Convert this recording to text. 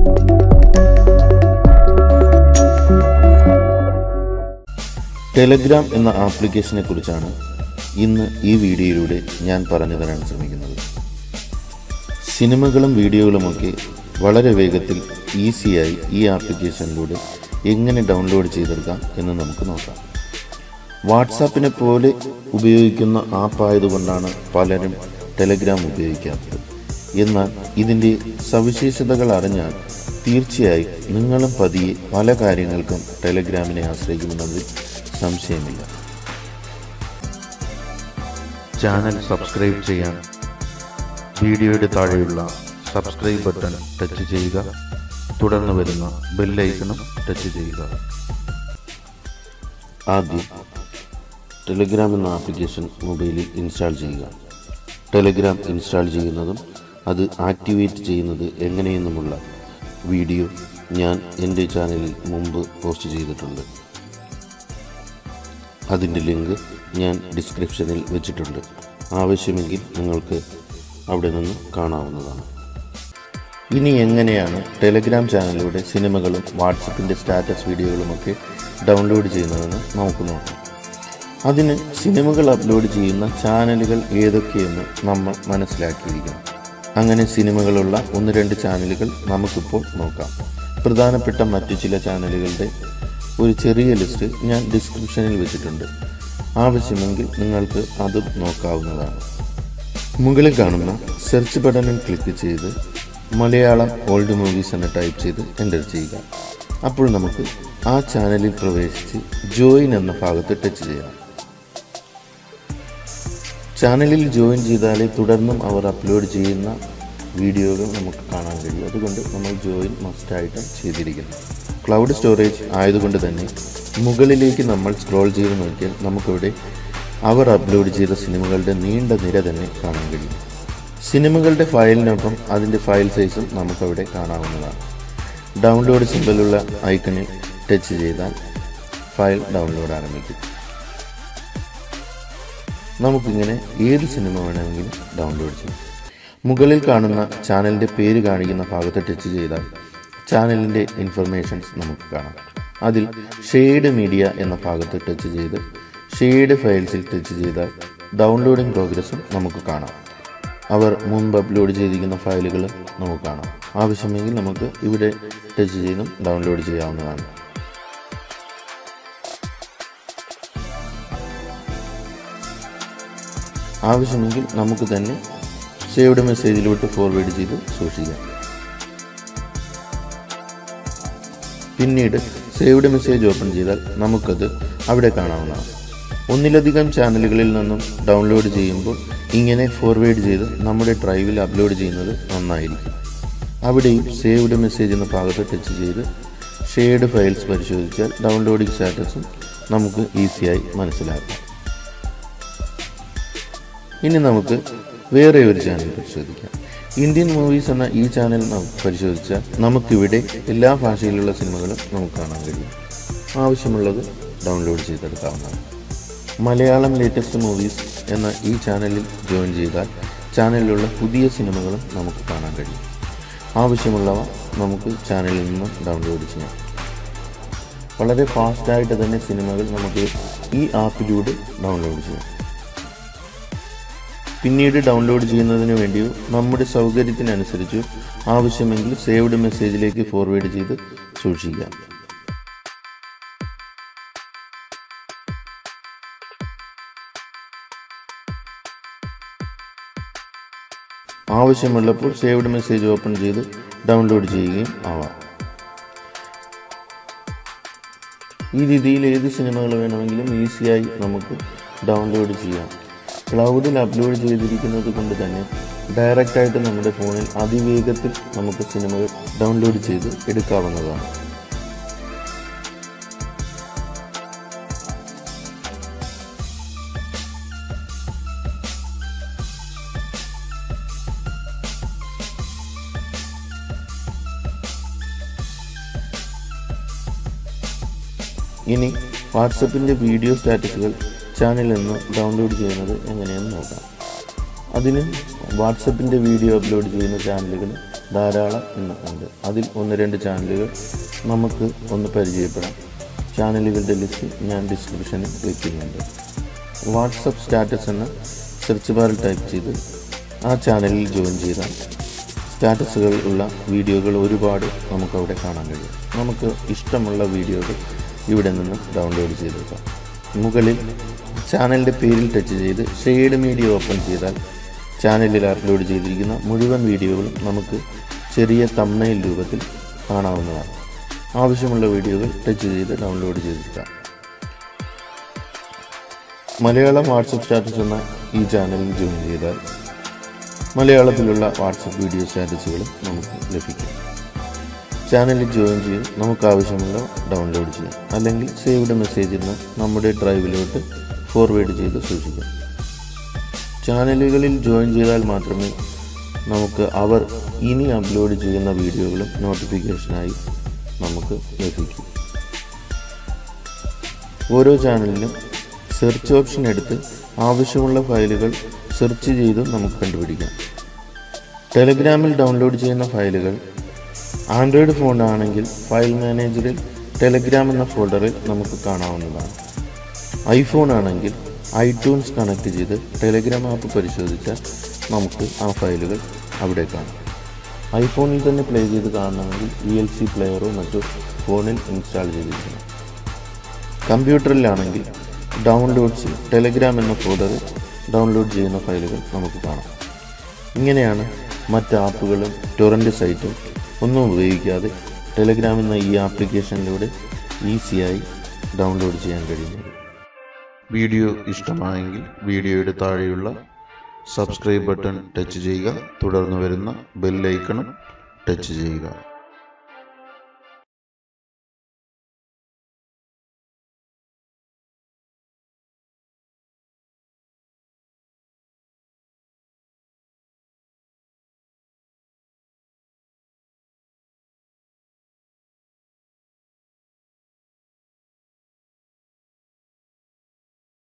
Telegram എന്ന ആപ്ലിക്കേഷനെ കുറിച്ചാണ് ഇന്ന് ഈ വീഡിയോയിലൂടെ ഞാൻ പറഞ്ഞു തരാൻ ശ്രമിക്കുന്നത് സിനിമകളും വീഡിയോകളുമൊക്കെ വളരെ വേഗത്തിൽ ഈസിയായി ഈ ആപ്ലിക്കേഷനിലൂടെ എങ്ങനെ ഡൗൺലോഡ് ചെയ്തെടുക്കാം എന്ന് നമുക്ക് നോക്കാം വാട്സാപ്പിനെ പോലെ ഉപയോഗിക്കുന്ന ആപ്പ് ആയതുകൊണ്ടാണ് പലരും ടെലഗ്രാം ഉപയോഗിക്കാത്തത് എന്നാൽ ഇതിൻ്റെ സവിശേഷതകൾ അറിഞ്ഞാൽ തീർച്ചയായും നിങ്ങളും പതിയെ പല കാര്യങ്ങൾക്കും ടെലഗ്രാമിനെ ആശ്രയിക്കുമെന്നതിൽ സംശയമില്ല ചാനൽ സബ്സ്ക്രൈബ് ചെയ്യാൻ വീഡിയോയുടെ താഴെയുള്ള സബ്സ്ക്രൈബ് ബട്ടൺ ടച്ച് ചെയ്യുക തുടർന്ന് വരുന്ന ബെല്ലൈക്കണും ടച്ച് ചെയ്യുക ആദ്യം ടെലഗ്രാം എന്ന ആപ്ലിക്കേഷൻ മൊബൈലിൽ ഇൻസ്റ്റാൾ ചെയ്യുക ടെലഗ്രാം ഇൻസ്റ്റാൾ ചെയ്യുന്നതും അത് ആക്ടിവേറ്റ് ചെയ്യുന്നത് എങ്ങനെയെന്നുമുള്ള വീഡിയോ ഞാൻ എൻ്റെ ചാനലിൽ മുമ്പ് പോസ്റ്റ് ചെയ്തിട്ടുണ്ട് അതിൻ്റെ ലിങ്ക് ഞാൻ ഡിസ്ക്രിപ്ഷനിൽ വെച്ചിട്ടുണ്ട് ആവശ്യമെങ്കിൽ നിങ്ങൾക്ക് അവിടെ നിന്ന് കാണാവുന്നതാണ് ഇനി എങ്ങനെയാണ് ടെലഗ്രാം ചാനലിലൂടെ സിനിമകളും വാട്സപ്പിൻ്റെ സ്റ്റാറ്റസ് വീഡിയോകളുമൊക്കെ ഡൗൺലോഡ് ചെയ്യുന്നതെന്ന് നമുക്ക് നോക്കാം അതിന് സിനിമകൾ അപ്ലോഡ് ചെയ്യുന്ന ചാനലുകൾ ഏതൊക്കെയെന്ന് നമ്മൾ മനസ്സിലാക്കിയിരിക്കണം അങ്ങനെ സിനിമകളുള്ള ഒന്ന് രണ്ട് ചാനലുകൾ നമുക്കിപ്പോൾ നോക്കാം പ്രധാനപ്പെട്ട മറ്റു ചില ചാനലുകളുടെ ഒരു ചെറിയ ലിസ്റ്റ് ഞാൻ ഡിസ്ക്രിപ്ഷനിൽ വെച്ചിട്ടുണ്ട് ആവശ്യമെങ്കിൽ നിങ്ങൾക്ക് അതും നോക്കാവുന്നതാണ് മുകളിൽ കാണുന്ന സെർച്ച് ബട്ടണിൽ ക്ലിക്ക് ചെയ്ത് മലയാളം ഓൾഡ് മൂവീസ് എന്ന് ടൈപ്പ് ചെയ്ത് എൻ്റർ ചെയ്യുക അപ്പോൾ നമുക്ക് ആ ചാനലിൽ പ്രവേശിച്ച് ജോയിൻ എന്ന ഭാഗത്ത് ടച്ച് ചെയ്യാം ചാനലിൽ ജോയിൻ ചെയ്താലേ തുടർന്നും അവർ അപ്ലോഡ് ചെയ്യുന്ന വീഡിയോകൾ നമുക്ക് കാണാൻ കഴിയും അതുകൊണ്ട് നമ്മൾ ജോയിൻ മസ്റ്റായിട്ടും ചെയ്തിരിക്കുന്നു ക്ലൗഡ് സ്റ്റോറേജ് ആയതുകൊണ്ട് തന്നെ മുകളിലേക്ക് നമ്മൾ സ്ക്രോൾ ചെയ്ത് നോക്കിയാൽ നമുക്കിവിടെ അവർ അപ്ലോഡ് ചെയ്ത സിനിമകളുടെ നീണ്ട നിര തന്നെ കാണാൻ കഴിയും സിനിമകളുടെ ഫയലിനൊപ്പം അതിൻ്റെ ഫയൽ സൈസും നമുക്കവിടെ കാണാവുന്നതാണ് ഡൗൺലോഡ് സിമ്പിളുള്ള ഐക്കണിൽ ടച്ച് ചെയ്താൽ ഫയൽ ഡൗൺലോഡ് ആരംഭിക്കും നമുക്കിങ്ങനെ ഏത് സിനിമ വേണമെങ്കിലും ഡൗൺലോഡ് ചെയ്യാം മുകളിൽ കാണുന്ന ചാനലിൻ്റെ പേര് കാണിക്കുന്ന ഭാഗത്ത് ടച്ച് ചെയ്താൽ ചാനലിൻ്റെ ഇൻഫർമേഷൻസ് നമുക്ക് കാണാം അതിൽ ഷെയ്ഡ് മീഡിയ എന്ന ഭാഗത്ത് ടച്ച് ചെയ്ത് ഷെയ്ഡ് ഫയൽസിൽ ടച്ച് ചെയ്താൽ ഡൗൺലോഡിംഗ് പ്രോഗ്രസ്സും നമുക്ക് കാണാം അവർ മുൻപ് അപ്ലോഡ് ചെയ്തിരിക്കുന്ന ഫയലുകൾ നമുക്ക് കാണാം ആവശ്യമെങ്കിൽ നമുക്ക് ഇവിടെ ടച്ച് ചെയ്തും ഡൗൺലോഡ് ചെയ്യാവുന്നതാണ് ആവശ്യമെങ്കിൽ നമുക്ക് തന്നെ സേവ്ഡ് മെസ്സേജിലോട്ട് ഫോർവേഡ് ചെയ്ത് സൂക്ഷിക്കാം പിന്നീട് സേവ്ഡ് മെസ്സേജ് ഓപ്പൺ ചെയ്താൽ നമുക്കത് അവിടെ കാണാവുന്നതാണ് ഒന്നിലധികം ചാനലുകളിൽ നിന്നും ഡൗൺലോഡ് ചെയ്യുമ്പോൾ ഇങ്ങനെ ഫോർവേഡ് ചെയ്ത് നമ്മുടെ ഡ്രൈവിൽ അപ്ലോഡ് ചെയ്യുന്നത് നന്നായിരിക്കും അവിടെയും സേവ്ഡ് മെസ്സേജ് എന്ന ഭാഗത്ത് ടച്ച് ചെയ്ത് ഷെയർഡ് ഫയൽസ് പരിശോധിച്ചാൽ ഡൗൺലോഡിംഗ് സ്റ്റാറ്റസും നമുക്ക് ഈസിയായി മനസ്സിലാക്കാം ഇനി നമുക്ക് വേറെ ഒരു ചാനൽ പരിശോധിക്കാം ഇന്ത്യൻ മൂവീസ് എന്ന ഈ ചാനൽ നമുക്ക് പരിശോധിച്ചാൽ നമുക്കിവിടെ എല്ലാ ഭാഷയിലുള്ള സിനിമകളും നമുക്ക് കാണാൻ കഴിയും ആവശ്യമുള്ളത് ഡൗൺലോഡ് ചെയ്തെടുക്കാവുന്നതാണ് മലയാളം ലേറ്റസ്റ്റ് മൂവീസ് എന്ന ഈ ചാനലിൽ ജോയിൻ ചെയ്താൽ ചാനലിലുള്ള പുതിയ സിനിമകളും നമുക്ക് കാണാൻ കഴിയും ആവശ്യമുള്ളവ നമുക്ക് ചാനലിൽ നിന്നും ഡൗൺലോഡ് ചെയ്യാം വളരെ ഫാസ്റ്റായിട്ട് തന്നെ സിനിമകൾ നമുക്ക് ഈ ആപ്പിലൂടെ ഡൗൺലോഡ് ചെയ്യാം പിന്നീട് ഡൗൺലോഡ് ചെയ്യുന്നതിന് വേണ്ടിയോ നമ്മുടെ സൗകര്യത്തിനനുസരിച്ചോ ആവശ്യമെങ്കിൽ സേവ്ഡ് മെസ്സേജിലേക്ക് ഫോർവേഡ് ചെയ്ത് സൂക്ഷിക്കാം ആവശ്യമുള്ളപ്പോൾ സേവ്ഡ് മെസ്സേജ് ഓപ്പൺ ചെയ്ത് ഡൗൺലോഡ് ചെയ്യുകയും ആവാം ഈ രീതിയിൽ ഏത് സിനിമകൾ വേണമെങ്കിലും ഈസിയായി നമുക്ക് ഡൗൺലോഡ് ചെയ്യാം ക്ലൗഡിൽ അപ്ലോഡ് ചെയ്തിരിക്കുന്നത് കൊണ്ട് തന്നെ ഡയറക്റ്റായിട്ട് നമ്മുടെ ഫോണിൽ അതിവേഗത്തിൽ നമുക്ക് സിനിമകൾ ഡൗൺലോഡ് ചെയ്ത് എടുക്കാവുന്നതാണ് ഇനി വാട്സപ്പിൻ്റെ വീഡിയോ സ്റ്റാറ്റസുകൾ ചാനലിൽ നിന്ന് ഡൗൺലോഡ് ചെയ്യുന്നത് എങ്ങനെയെന്ന് നോക്കാം അതിന് വാട്സപ്പിൻ്റെ വീഡിയോ അപ്ലോഡ് ചെയ്യുന്ന ചാനലുകൾ ധാരാളം ഇന്ന് ഉണ്ട് അതിൽ ഒന്ന് രണ്ട് ചാനലുകൾ നമുക്ക് ഒന്ന് പരിചയപ്പെടാം ചാനലുകളുടെ ലിസ്റ്റ് ഞാൻ ഡിസ്ക്രിപ്ഷനിൽ വയ്ക്കുന്നുണ്ട് വാട്സപ്പ് സ്റ്റാറ്റസ് എന്ന സെർച്ച് ബാറിൽ ടൈപ്പ് ചെയ്ത് ആ ചാനലിൽ ജോയിൻ ചെയ്താൽ സ്റ്റാറ്റസുകൾ ഉള്ള വീഡിയോകൾ ഒരുപാട് നമുക്കവിടെ കാണാൻ കഴിയും നമുക്ക് ഇഷ്ടമുള്ള വീഡിയോകൾ ഇവിടെ നിന്ന് ഡൗൺലോഡ് ചെയ്തേക്കാം മുകളിൽ ചാനലിൻ്റെ പേരിൽ ടച്ച് ചെയ്ത് ഷെയ്ഡ് മീഡിയ ഓപ്പൺ ചെയ്താൽ ചാനലിൽ അപ്ലോഡ് ചെയ്തിരിക്കുന്ന മുഴുവൻ വീഡിയോകളും നമുക്ക് ചെറിയ തമ്മയിൽ രൂപത്തിൽ കാണാവുന്നതാണ് ആവശ്യമുള്ള വീഡിയോകൾ ടച്ച് ചെയ്ത് ഡൗൺലോഡ് ചെയ്തെടുക്കാം മലയാളം വാട്സപ്പ് സ്റ്റാറ്റസ് എന്ന ഈ ചാനലിൽ ജോയിൻ ചെയ്താൽ മലയാളത്തിലുള്ള വാട്സപ്പ് വീഡിയോ സ്റ്റാറ്റസുകളും നമുക്ക് ലഭിക്കും ചാനലിൽ ജോയിൻ ചെയ്ത് നമുക്ക് ആവശ്യമുള്ള ഡൗൺലോഡ് ചെയ്യാം അല്ലെങ്കിൽ സേവ്ഡ് മെസ്സേജിൽ നിന്ന് നമ്മുടെ ഡ്രൈവിലോട്ട് ഫോർവേഡ് ചെയ്ത് സൂക്ഷിക്കാം ചാനലുകളിൽ ജോയിൻ ചെയ്താൽ മാത്രമേ നമുക്ക് അവർ ഇനി അപ്ലോഡ് ചെയ്യുന്ന വീഡിയോകളും നോട്ടിഫിക്കേഷനായി നമുക്ക് ലഭിക്കും ഓരോ ചാനലിലും സെർച്ച് ഓപ്ഷൻ എടുത്ത് ആവശ്യമുള്ള ഫയലുകൾ സെർച്ച് ചെയ്ത് നമുക്ക് കണ്ടുപിടിക്കാം ടെലഗ്രാമിൽ ഡൗൺലോഡ് ചെയ്യുന്ന ഫയലുകൾ ആൻഡ്രോയിഡ് ഫോണാണെങ്കിൽ ഫയൽ മാനേജറിൽ ടെലഗ്രാം എന്ന ഫോൾഡറിൽ നമുക്ക് കാണാവുന്നതാണ് ഐഫോൺ ആണെങ്കിൽ ഐട്യൂൺസ് കണക്ട് ചെയ്ത് ടെലഗ്രാം ആപ്പ് പരിശോധിച്ചാൽ നമുക്ക് ആ ഫയലുകൾ അവിടെ കാണാം ഐഫോണിൽ തന്നെ പ്ലേ ചെയ്ത് കാണണമെങ്കിൽ ഇ എൽ സി പ്ലെയറോ മറ്റോ ഫോണിൽ ഇൻസ്റ്റാൾ ചെയ്തിരിക്കണം കമ്പ്യൂട്ടറിലാണെങ്കിൽ ഡൗൺലോഡ്സിൽ ടെലഗ്രാം എന്ന ഫോൾഡറിൽ ഡൗൺലോഡ് ചെയ്യുന്ന ഫയലുകൾ നമുക്ക് കാണാം ഇങ്ങനെയാണ് മറ്റ് ആപ്പുകളും ടൊറൻ്റ് സൈറ്റും ഒന്നും ഉപയോഗിക്കാതെ ടെലഗ്രാം എന്ന ഈ ആപ്ലിക്കേഷനിലൂടെ ഈസിയായി ഡൗൺലോഡ് ചെയ്യാൻ കഴിയുന്നത് വീഡിയോ ഇഷ്ടമായെങ്കിൽ വീഡിയോയുടെ താഴെയുള്ള സബ്സ്ക്രൈബ് ബട്ടൺ ടച്ച് ചെയ്യുക തുടർന്ന് വരുന്ന ബെല്ലൈക്കണും ടച്ച് ചെയ്യുക